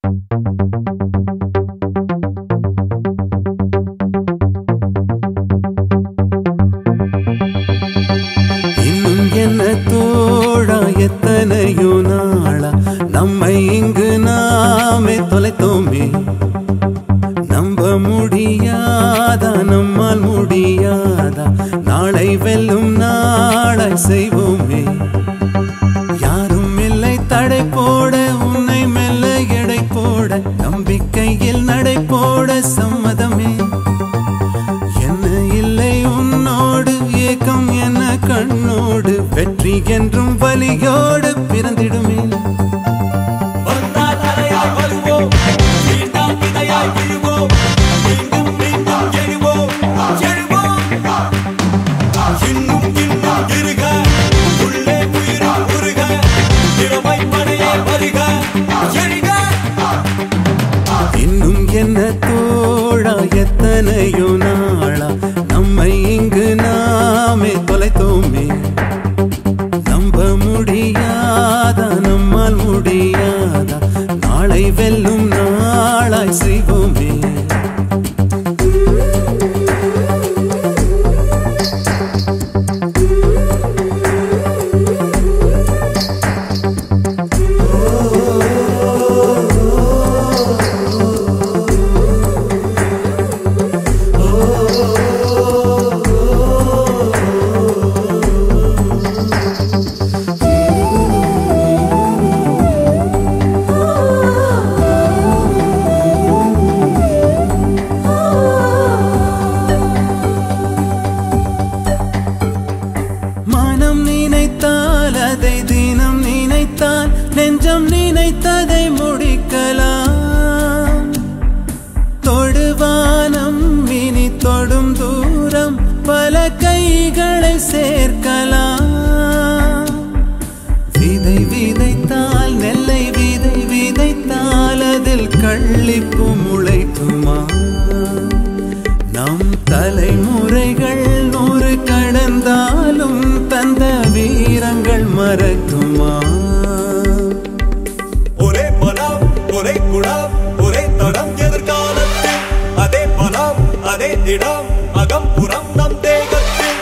இன்னும் என்ன தோழா எத்தனையோ நாளா நம்மை இங்கு நாமே தொலைத்தோமே நம்ப முடியாதா நம்மால் முடியாதா நாளை வெல்லும் நாளை செய்வோமே யாரும் இல்லை தடை போட உன்னை மெல்ல எடை போட நம்பிக்கையில் நடை போட சம்மதமே என்ன இல்லை உன்னோடு ஏக்கம் என்ன கண்ணோடு வெற்றி என்றும் வலியோடு பிறந்திடுமே வந்தால் அலையாய் வருவோம் மீண்டாம் விதையாய் விழுவோம் மீண்டும் மீண்டும் எழுவோம் எழுவோம் இன்னும் இன்னும் இருக உள்ளே உயிரும் உருக இளமை படையே வருக எழுக இன்னும் என்ன தோழா எத்தனையோ நாளா நம்மை இங்கு நாமே தொலைத்தோமே நம்ப முடியாதா நம்மால் முடியாதா நாளை வெல்லும் நாளாய் செய்வோமே மனம் நினைத்தால் அதை தினம் நினைத்தால் நெஞ்சம் நினைத்ததை முடிக்கலாம் தொடுவானம் இனி தொடும் தூரம் பல கைகளை சேர்க்கலாம் விதை விதைத்தால் நெல்லை விதை விதைத்தால் அதில் கள்ளிப்பு முளைக்குமா நம் தலைமுறைகள் நூறு கடந்தாலும் தந்த வீரங்கள் மறக்குமா ஒரே பலம் ஒரே குணம் ஒரே தடம் எதிர்காலத்தில் அதே பலம் அதே திடம் அகம் புறம் நம் தேகத்தில்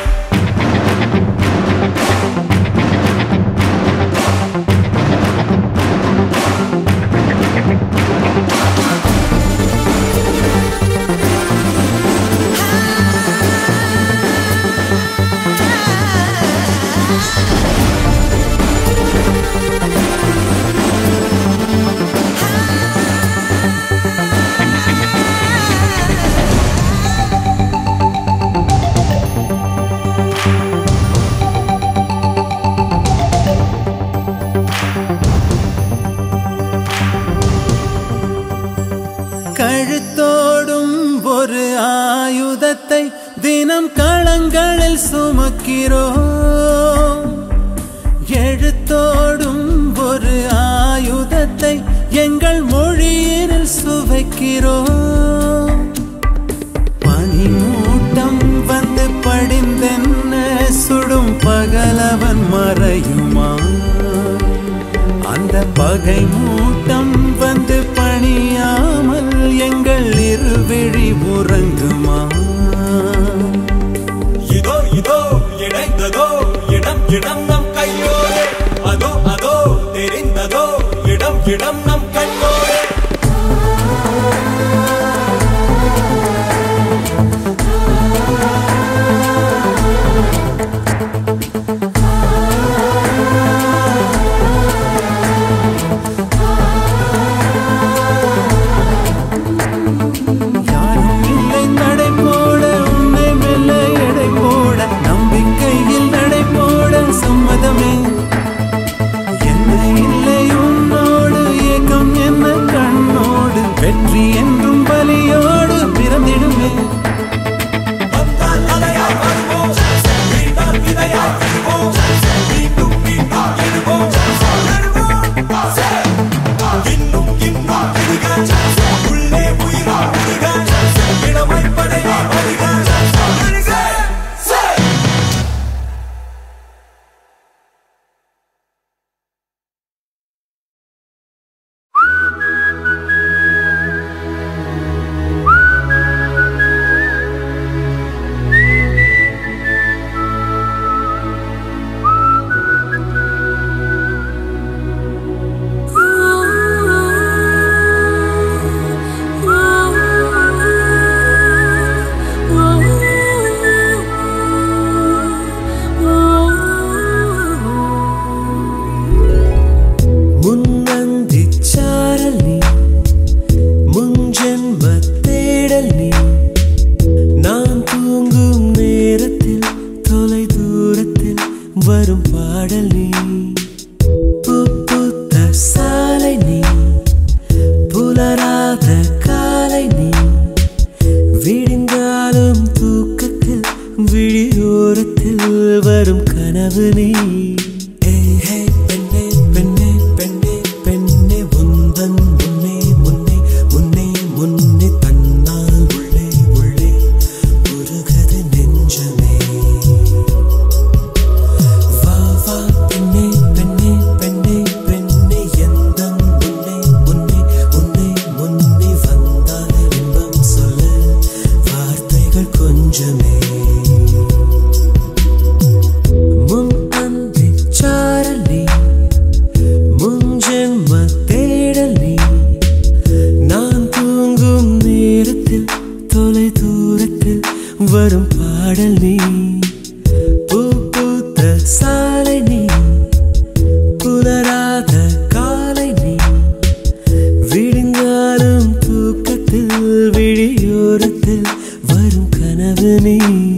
கழுத்தோடும் ஒரு ஆயுதத்தை தினம் களங்களில் சுமக்கிறோம் எழுத்தோடும் ஒரு ஆயுதத்தை எங்கள் மொழியில் சுவைக்கிறோம் பனிமூட்டம் வந்து படிந்தென்ன சுடும் பகலவன் மறையுமா அந்த பகை மூட்டம் வந்து பணியாமல் எங்கள் இருவிழி உறங்குமா இதோ இதோ இணைந்ததோ இடம் இடம் நம் கையோடு அதோ அதோ தெரிந்ததோ இடம் இடம் நம் கண்ணோடு ஆ கனவு நீ ஏய், ஹே, பெண்ணே பெண்ணே பெண்ணே பெண்ணே உந்தன் முன்னே முன்னே முன்னே முன்னே தன்னால் உள்ளே உள்ளே உருகுது நெஞ்சமே வா வா பெண்ணே பெண்ணே பெண்ணே பெண்ணே எந்தன் முன்னே முன்னே முன்னே முன்னே வந்தால் இன்பம் சொல்ல வார்த்தைகள் கொஞ்சமே முன் அந்தி சாரல் நீ முன் ஜென்ம தேடல் நீ நான் தூங்கும் நேரத்தில் தொலை தூரத்தில் வரும் பாடல் நீ பூ பூத்த சாலை நீ புலராத காலை நீ விடிந்தாலும் தூக்கத்தில் விழியோரத்தில் வரும் கனவு நீ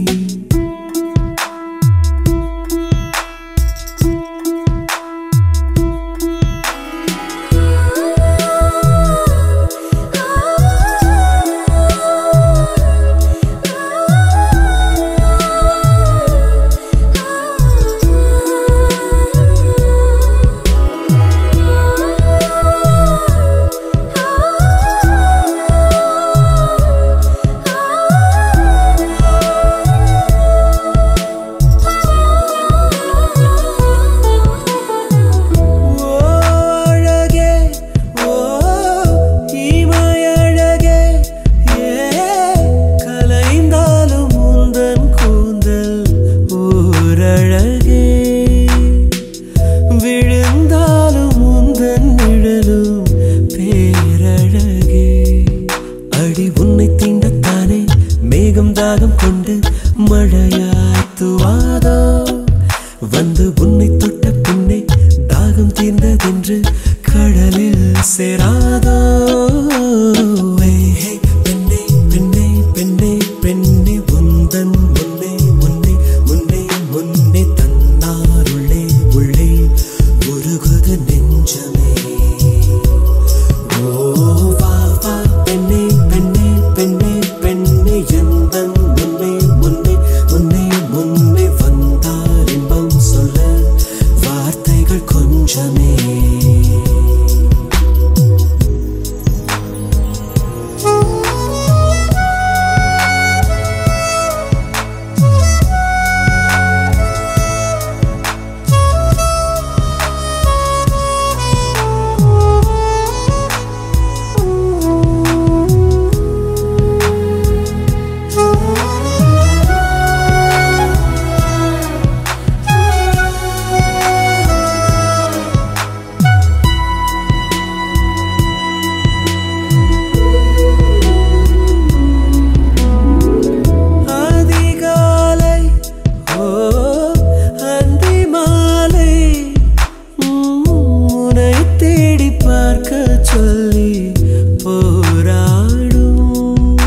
ஓ அழகே ஓ இமையழகே ஏ கலைந்தாலும் முந்தன் கூந்தல் ஓரழகே விழுந்தாலும் முந்தன் நிழலும் பேரழகே அடி உன்னை தீண்டத்தானே மேகம் தாகம் கொண்டு மழையாய் துவாதோ வந்து உன்னை தொட்ட பின்னே தாகம் தீர்ந்ததென்று கடலில் சேராதோ ஏய், ஹே, பெண்ணே பெண்ணே பெண்ணே பெண்ணே உந்தன் முன்னே முன்னே முன்னே முன்னே தன்னார் உள்ளே உள்ளே உருகுது நெஞ்சமே ஓ வா வா பெண்ணே பெண்ணே பெண்ணே பெண்ணே எந்தன் முன்னே முன்னே முன்னே முன்னே வந்தால் இன்பம் சொல்ல வார்த்தைகள் கொஞ்சமே அதிகாலை ஓ அந்தி மாலை உம், உன்னை தேடி பார்க்க சொல்லி போராடும்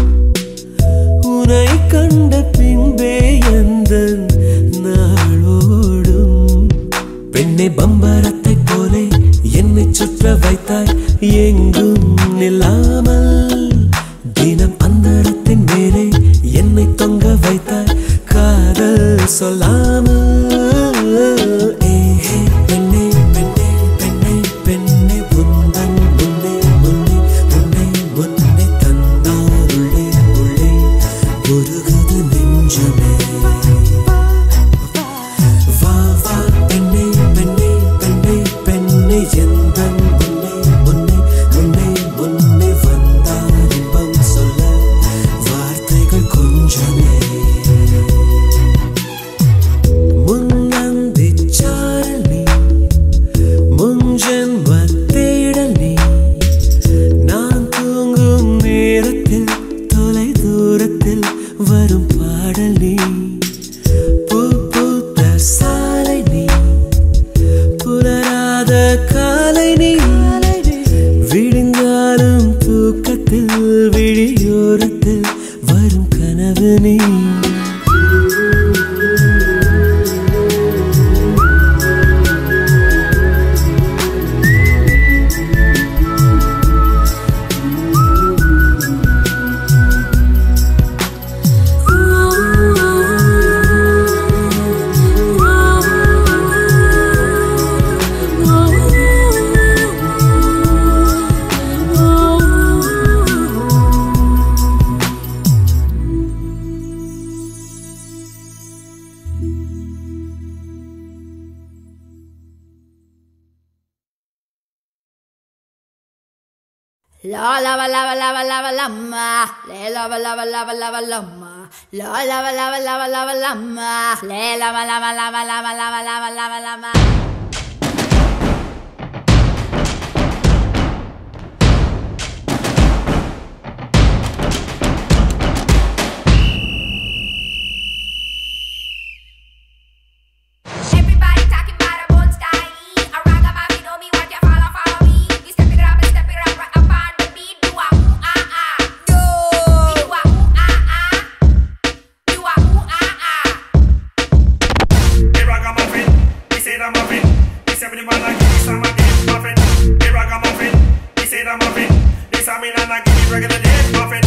உன்னை கண்ட பின்பே எந்த நாளோடும் பெண்ணை பம்பரத்தை போலே என்னை சுற்ற வைத்தாய் எங்கும் நில்லாமல் தினம் அந்தரத்தின் மேலே என்னை தொங்க வைத்தாய் காதல் சொல்லாமல் ஏய், ஹே, பெண்ணே பெண்ணே பெண்ணே பெண்ணே உந்தன் முன்னே முன்னே முன்னே முன்னே தந்தார் உள்ளே உள்ளே உருகுது நெஞ்சமே வா வா பெண்ணே பெண்ணே பெண்ணே பெண்ணே எந்தன் முன்னே முன்னே முன்னே முன்னே வந்தார் இன்பம் சொல்ல வார்த்தைகள் கொஞ்சமே முன்னந்தி சாரல் நீ முன்ஜென்ம தேடல் நீ நான் தூங்கும் நேரத்தில் தொலை தூரத்தில் வரும் பாடல் நீ பூ பூத்த சாலை நீ புலராத காலை நீ விடிந்தாலும் தூக்கத்தில் விழியோரத்தில் வரும் கனவு நீ ஆ La lava lava lava lava lama, le lava lava lava lava lama, la lava lava lava lava lama, le lava lava lava lava lava lava lava lama. Everybody talking about a bold style. A ragamuffin, know me what you follow, follow me. We step it up and step it up right up on the beat. Do a ooh ah ah. Do a ooh ah ah. Do a ooh ah ah. Hey ragamuffin, he said I'm muffin. He said me man give me some of this muffin. Hey ragamuffin, he said I'm muffin. This a me nana give me regular day muffin.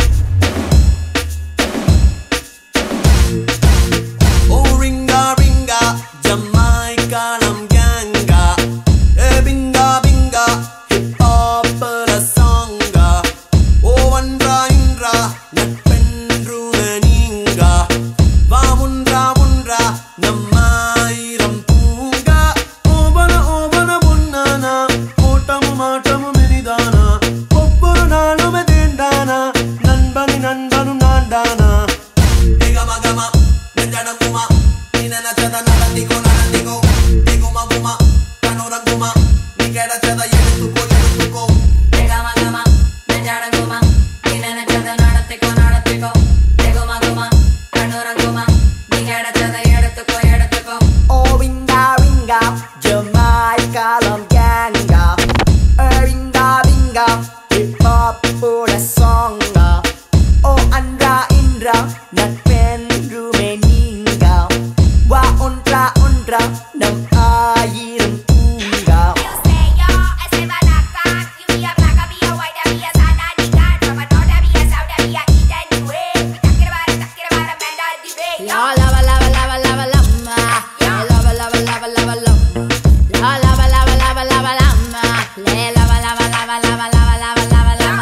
Oh ringa ringa Jamaica nam ganga Eh binga binga Hip hop songa Oh andra indra நட்பென்று நீங்க வா முன்றா முன்றா நம்மாயிரம் பூங்கா ஓவன ஓவன பொன்னானா ஓட்டமும் ஆட்டமும் இனிதானா ஒவ்வொரு நாளும் தேண்டானா நண்பனி நண்பனும் நான்தானா Gama gama, nenjana guma, ninana chada நடந்திக்கோ நடந்திக்கோ திகுமா குமா கனோரம் குமா நீ கிடைச்சத எடுத்துக்கோ எடுத்துக்கோ Gama gama, nenjana guma, ninana chada நடத்திக்கோ நடத்திக்கோ, தெகுமா குமா, கண்ணுரம் குமா, நீ கிடைச்சதை எடுத்துக்கோ எடுத்துக்கோ. Oh ringa ringa Jamaica lam ganga Oh ringa ringa Hip hop pura songa Oh andra indra நட்பென்றுமே நீங்க வா ஒன்றா ஒன்றா நம் ஆயிரம் பூங்கா You say yo, ese banacan. You be a black, I be a white, I be a sana, nigga. From a north, I be a south, I be a east anyway. We talking about it, talking about it, man, that's the way. La lava lava lava lava lama, le lava lava lava lava lama, la lava lava lava lava lama, le lava lava lava lava lava lava lava lama.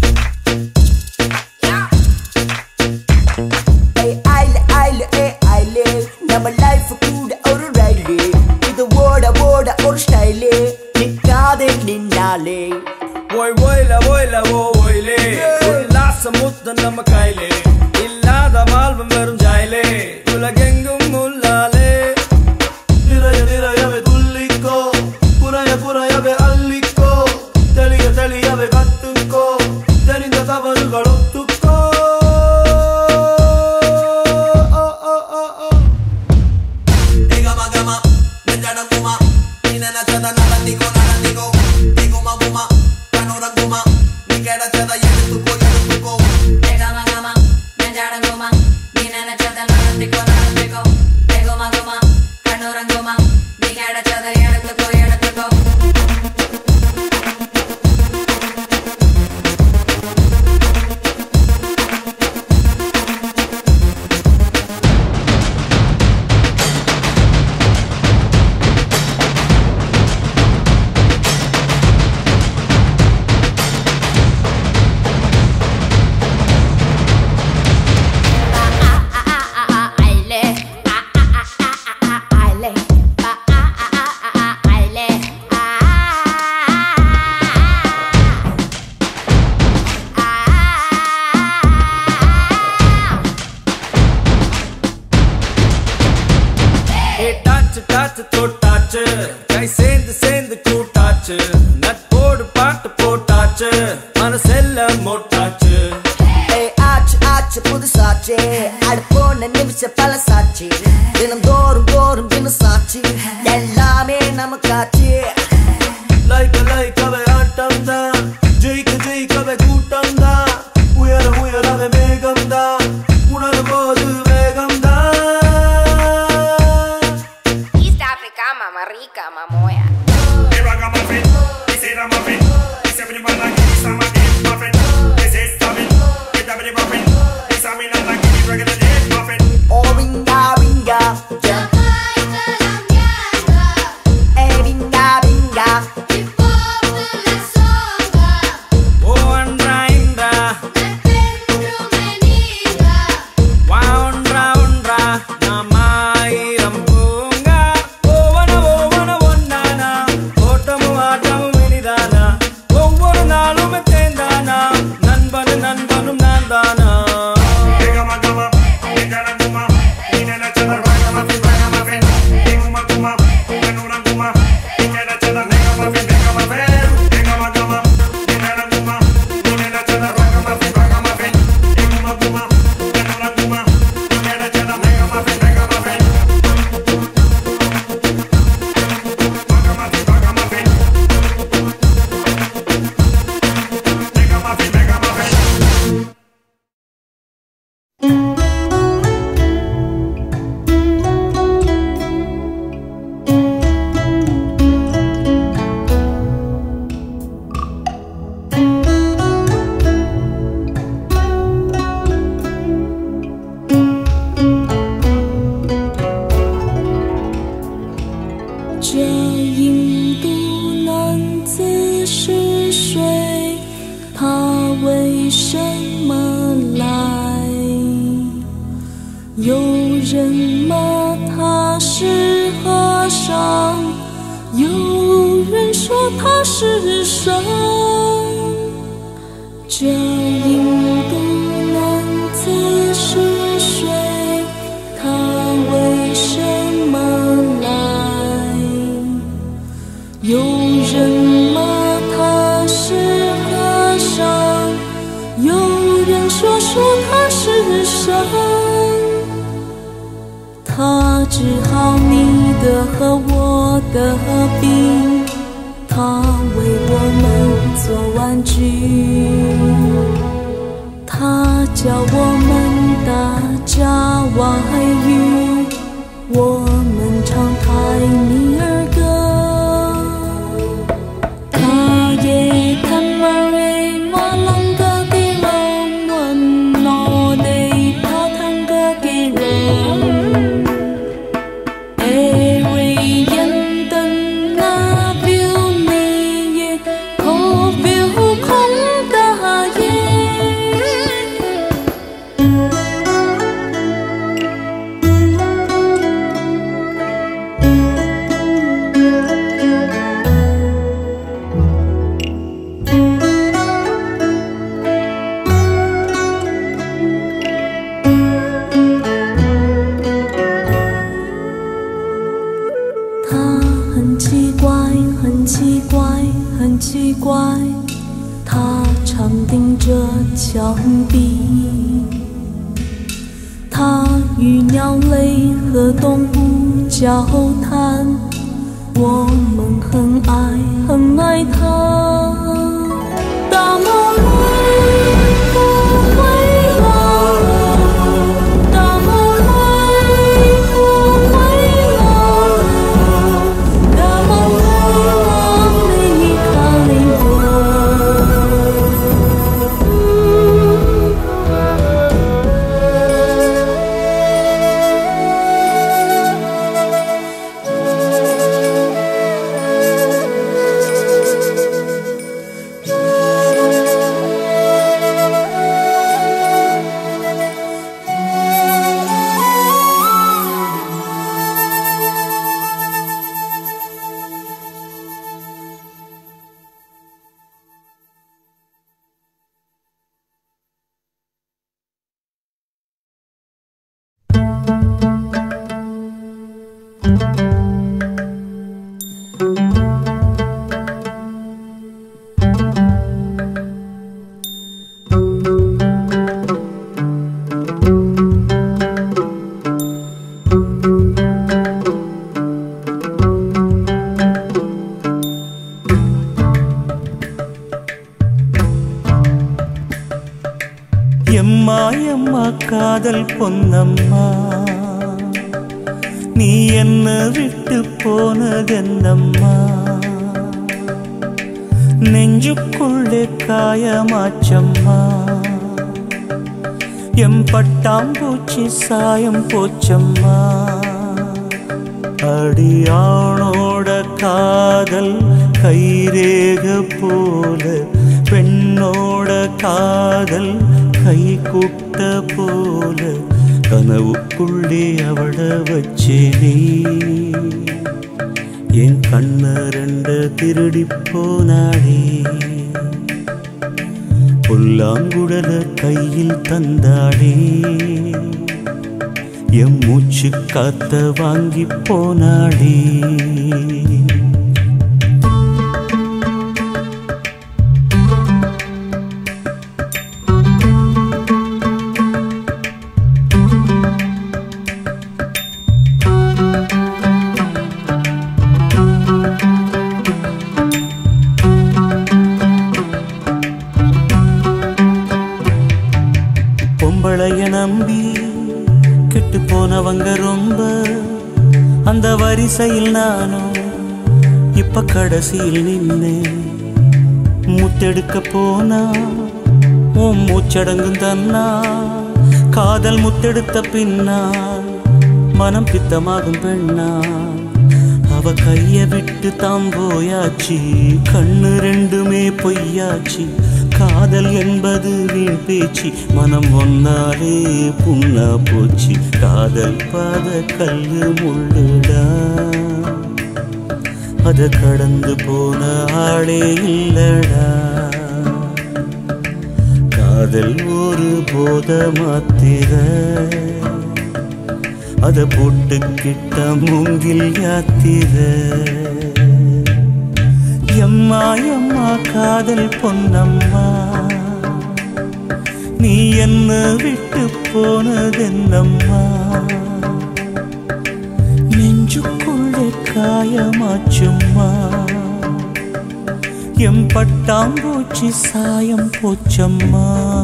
ஏய் ஐல ஐல ஏ ஐலே நம்ம life கூட ஒரு ரயிலே இது ஓட ஓட ஒரு ஸ்டைலே நிக்காதே நின்னாலே ஓய் ஓய்ல ஓய்ல ஓ ஓய்லே உல்லாசம் முத்தம் நம்ம கையிலே இல்லாத மால்வம் வெறும் ஜாயிலே உலகெங்கும் உள்ளாலே நிறைய நிறையவே துள்ளிக்கோ குறைய குறையவே அள்ளிக்கோ தெளிய தெளியவே கத்துக்கோ தெரிந்த தவறுகள் ஒத்துக்கோ ஓ, ஓ, ஓ, ஓ. Gama gama, nenjana guma, ninana chada நடந்திக்கோ நடந்திக்கோ திகுமா குமா கனோரம் குமா நீ கிடைச்சத எடுத்துக்கோ எடுத்துக்கோ Gama gama, nenjana guma, ninana chada நடத்திக்கோ நடத்திக்கோ, தெகுமா குமா, கண்ணுரம் குமா, நீ கிடைச்சதை எடுத்துக்கோ எடுத்துக்கோ. ஏ டாச்சு டாச்சு தொட்டாச்சு கை சேர்ந்து சேர்ந்து கூட்டாச்சு நட்போடு பாட்டு போட்டாச்சு மனசெல்ல மோட்டாச்சு ஏய் ஆச்சு ஆச்சு புதுசாச்சு அடு போன நிமிஷம் பழசாச்சு தினம் தோறும் தோறும் தினசாச்சு எல்லாமே நமக்காச்சு லைக்க லைக்கவே ஆட்டம் தான் ஜெயிக்க ஜெயிக்கவே கூட்டம் தான் உயர உயரவே மேகம் தான் உணரும் போது வேகம் தான் East Africa, mama rica, mamoya. Hey ragamuffin, he said I'm muffin. He said me man give me some of this muffin. This is stuffing, get up in the muffin. This a me nana give me regular day muffin. Oh ringa ringa Eh ringa ringa O அன்றா இன்றா 什么来？有人骂他是和尚，有人说他是神。这印度男子是谁？他为什么来？有人骂他是和尚，有人说说他是神。他治好你的和我的病，他为我们做玩具，他教我们大家外语，我们唱泰米尔歌。他也看马瑞马朗格给人问我的他弹个给人。Every yen tân na biểu ni ye có biểu không ta ye他很奇怪，很奇怪，很奇怪，他常盯着墙壁。他与鸟类和动物交谈，我们很爱很爱他。大毛驴不回来，大毛驴不回来。大毛驴我离开 எம்மா எம்மா காதல் பொன்னம்மா நீ என்ன விட்டு போனதென்னம்மா நெஞ்சுக்குள்ளே காயமாச்சம்மா M பட்டாம்பூச்சி சாயம் போச்சம்மா அடியானோட காதல் கைரேக போல பெண்ணோட காதல் கை குட்ட போல கனவுக்குள்ளே அவள வச்சேனே என் கண்ண ரெண்ட திருடி போனாடே புல்லாங்குடல கையில் தந்தாடே எம் மூச்சு காத்த வாங்கி போனாடே பொம்பளைய நம்பி கெட்டு போனவங்க ரொம்ப அந்த வரிசையில் நானும் இப்ப கடைசியில் நின்னு முத்தெடுக்க போனா உன் மூச்சடங்கும் தன்னா காதல் முத்தெடுத்த பின்னால் மனம் பித்தமாகும் பெண்ணா அவ கைய விட்டு தாம் போயாச்சு கண்ணு ரெண்டுமே பொய்யாச்சு கா காதல் என்பது வீண் பேச்சு மனம் ஒன்னாலே புண்ணா போச்சு காதல் பாத கல்லு முள்ளுடா அத கடந்து போன ஆளே இல்லடா காதல் ஒரு போத மாத்திர அத போட்டுக்கிட்ட மூங்கில் யாத்திர எம்மா எம்மா காதல் பொன்னம்மா நீ என்ன விட்டு போனதென்னம்மா நெஞ்சுக்குள்ளே காயமாச்சும்மா எம் பட்டாம்பூச்சி சாயம் போச்சம்மா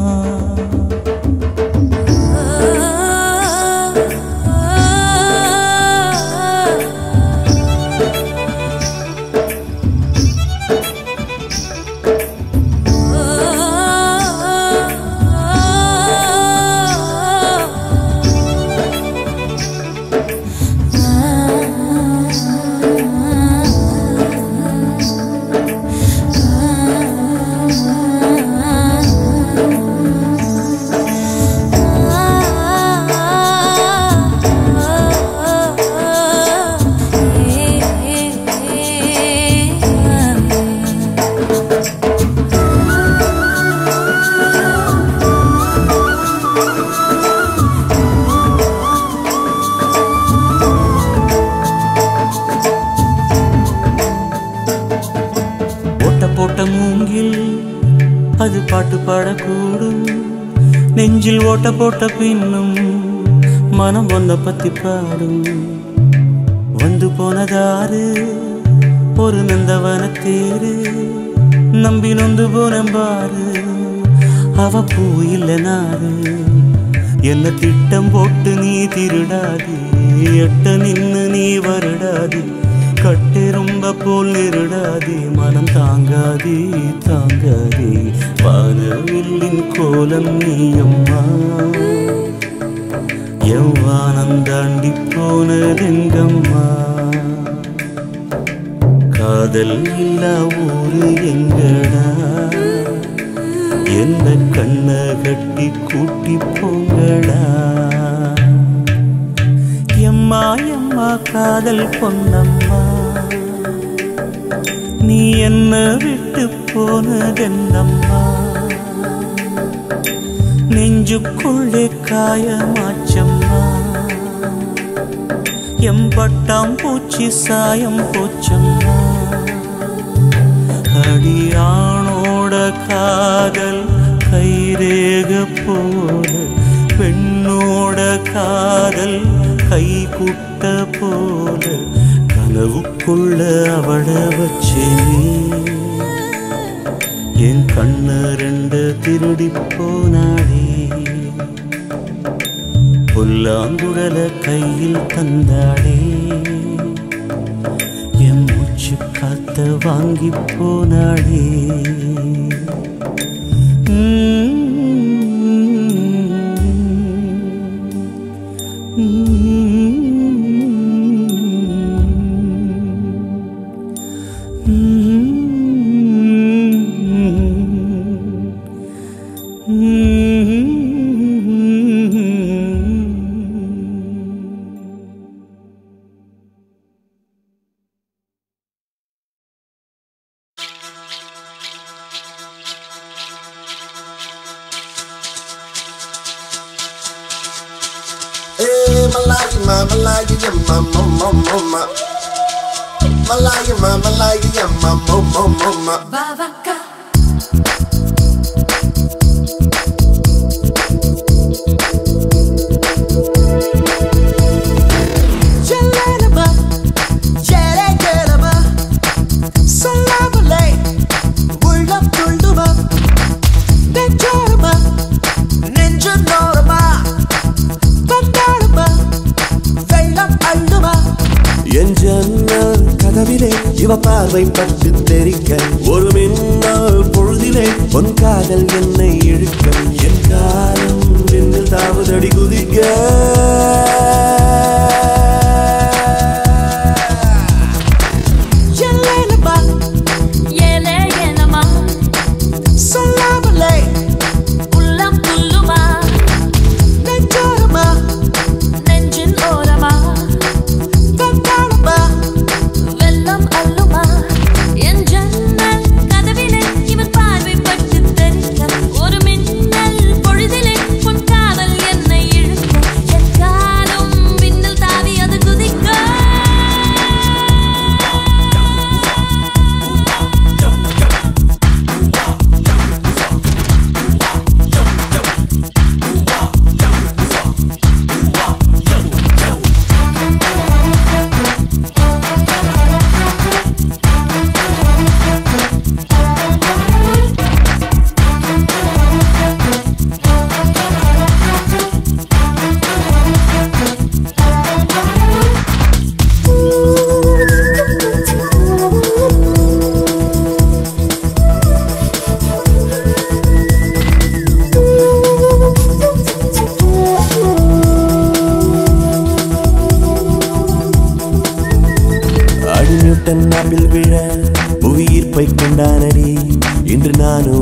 ஓட்ட போட்ட மூங்கில் அது பாட்டு பாடக்கூடும் நெஞ்சில் ஓட்ட போட்ட பின்னும் மனம் ஒன்ன பத்தி பாடும் வந்து போனதாரு ஒரு நந்தவன தேரு நம்பி நொந்து போனேன் பாரு அவ பூ இல்ல நாரு என்ன திட்டம் போட்டு நீ திருடாதி எட்ட நின்னு நீ வருடாதி கட்டு ரொம்ப போல் நிருடாதி மனம் தாங்காதி தாங்காதி வானவில்லின் கோலம் நீயம்மா எவ்வானம் தாண்டி போனதெங்கம்மா காதல் இல்லா ஊரு எங்கடா என்ன கண்ண கட்டி கூட்டி போங்கடா எம்மா எம்மா காதல் பொன்னம்மா நீ என்ன விட்டு போனதென்னம்மா நெஞ்சுக்குள்ளே காயமாச்சம்மா எம்பட்டாம் பூச்சி சாயம் போச்சம்மா அடியானோட காதல் கைரேக போல பெண்ணோட காதல் கை குட்ட போல கனவுக்குள்ள அவள வச்சேனே என் கண்ண ரெண்டு திருடி போனாடே புல்லாங்குழல கையில் தந்தாடே என் மூச்சு காத்த வாங்கி போனாடே Eh, Malaya, ma, Malaya, yeah, ma, ma, ma, ma, ma. Malaya, ma, Malaya, yeah, ma, ma, ma, ma, ma. Jelenaba, jeregelaba, salabalay, உள்ளம் துள்ளுமா, நெஞ்சோரமா, நெஞ்சு நோரமா, வந்தாடுமா, வெள்ளம் அள்ளுமா. என் ஜன்னல் கதவிலே இவ பார்வை பட்டு தெரிக்க ஒரு மின்னல் பொழுதிலே பொன் காதல் என்னை இழுக்க என் காலம் விண்ணில் தாவுதடி குதிக்க Jelenaba, ஏலே ஏனமா salabalay,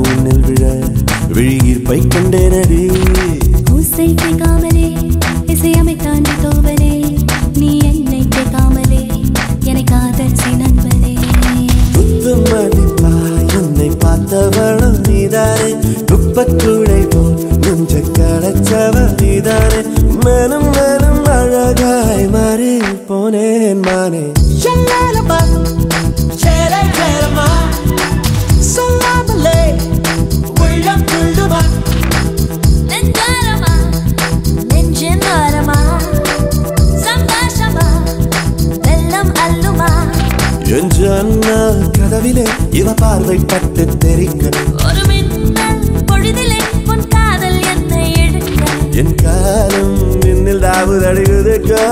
உன்னில் விழ விழியீர்ப்பை கண்டேனடி ஓசை கேட்காமலே இசையமைத்தான் தோவலே நீ என்னை கேட்காமலே என்னை காதல் செய் நண்பனே குத்து மதிப்பா என்னை பார்த்தவளும் நீதானே குப்பக்கூடை போல் நெஞ்ச களைச்சவ நீதானே மேலும் மேலும் அழகாய் மாறி போனேன் மானே செல்லலமா சேர சேரமா சொல்லாமலே உள்ளம் துள்ளுமா நெஞ்சாரமா நெஞ்சின் வாரமா சந்தோஷமா வெள்ளம் அள்ளுமா என் ஜன்னல் கதவிலே இவ பார்வை பட்டு தெரிக்க ஒரு மின்னல் பொழுதிலே உன் காதல் என்னை இழுக்க என் காலம் மின்னில் தாவு தடுகுதுக்கா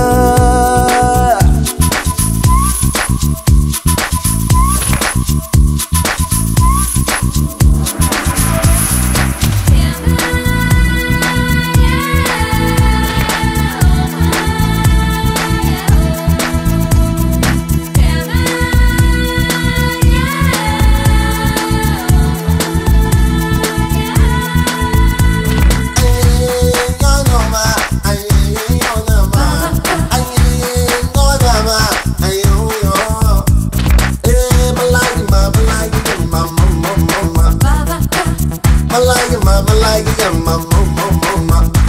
Malaya, mama, like, yeah, mama, mama, mama.